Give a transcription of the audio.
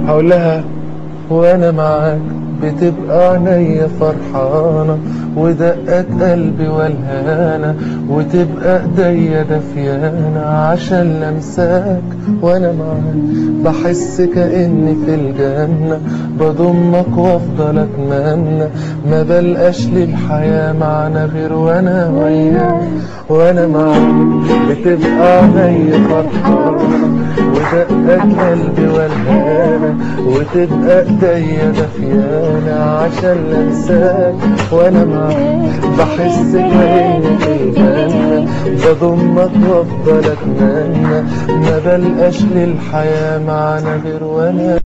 هقول لها وانا معاك بتبقى عينيا فرحانة ودقات قلبي والهانة وتبقى ايديا دفيانة عشان لمساك وانا معاك بحس كأني في الجنة بضمك وافضل اتمنى ما بلقاش للحياة معنى غير وانا وياك وانا معاك بتبقى عينيا فرحانة ودقات قلبي والهانة وتبقى ايديا دفيانة عشان لمساك وانا معاك بحس كأني في الجنة بضمك وافضل اتمنى ما بلقاش للحياة معنى غير وانا